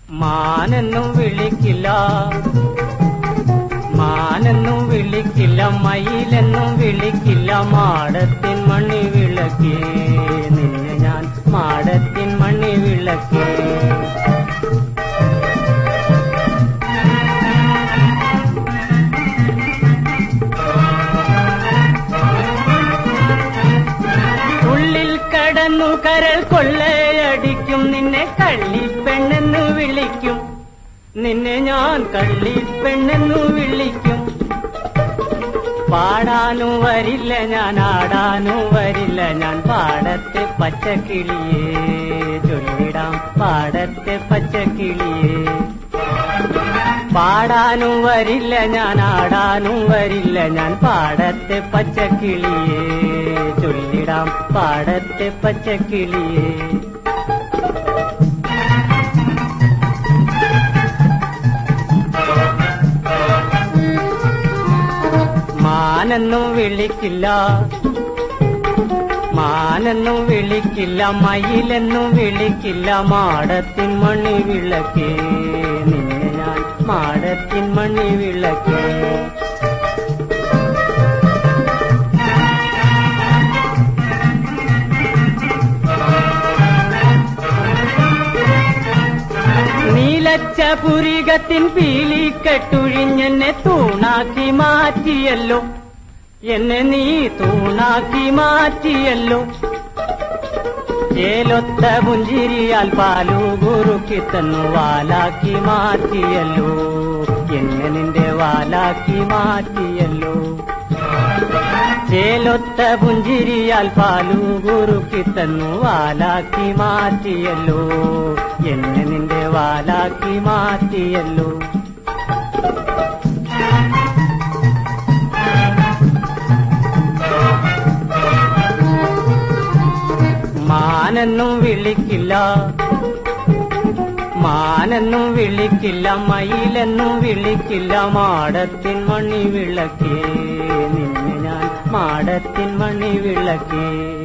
മാനെന്നും വിളിക്കില്ല മാനെന്നും വിളിക്കില്ല മയിലെന്നും വിളിക്കില്ല മാടത്തിൻ മണി വിളക്കേ നിന്നെ ഞാൻ മാടത്തിൻ മണി വിളക്കേ ഉള്ളിൽ കടന്നു കരൾ കൊള്ളയടിക്കും നിന്നെ കള്ളിപ്പെണ്ണെന്ന് വിളിക്കും നിന്നെ ഞാൻ കള്ളിപ്പെണ്ണെന്നു വിളിക്കും പാടാനും വരില്ല ഞാൻ ആടാനും വരില്ല ഞാൻ പാടത്തെ പച്ചക്കിളിയേ ചൊല്ലിടാം പാടത്തെ പച്ചക്കിളിയേ പാടാനും വരില്ല ഞാൻ ആടാനും വരില്ല ഞാൻ പാടത്തെ പച്ചക്കിളിയേ ചൊല്ലിടാം പാടത്തെ പച്ചക്കിളിയേ മാനെന്നും വിളിക്കില്ല മാനെന്നും വിളിക്കില്ല മയിലെന്നും വിളിക്കില്ല മാടത്തിൻ മണി വിളക്കേ നിന്നെ ഞാൻ മാടത്തിൻ മണി വിളക്കേ നീലച്ച പുരികത്തിൻ പീലിക്കെട്ടുഴിഞ്ഞെന്നെ തൂണാക്കി മാറ്റിയല്ലോ എന്നെ നീ തൂണാക്കി മാറ്റിയല്ലോ ചേലൊത്ത പുഞ്ചിരിയാൽ പാലു കുറുക്കി തന്നു വാലാക്കി മാറ്റിയല്ലോ എന്നെ നിന്റെ വാലാക്കി മാറ്റിയല്ലോ ചേലൊത്ത പുഞ്ചിരിയാൽ പാലു കുറുക്കി തന്നു വാലാക്കി മാറ്റിയല്ലോ എന്നെ നിന്റെ വാലാക്കി മാറ്റിയല്ലോ മാനെന്നും വിളിക്കില്ല മാനെന്നും വിളിക്കില്ല മയിലെന്നും വിളിക്കില്ല മാടത്തിൻ മണി വിളക്കേ നിന്നെ ഞാൻ മാടത്തിൻ മണി വിളക്കേ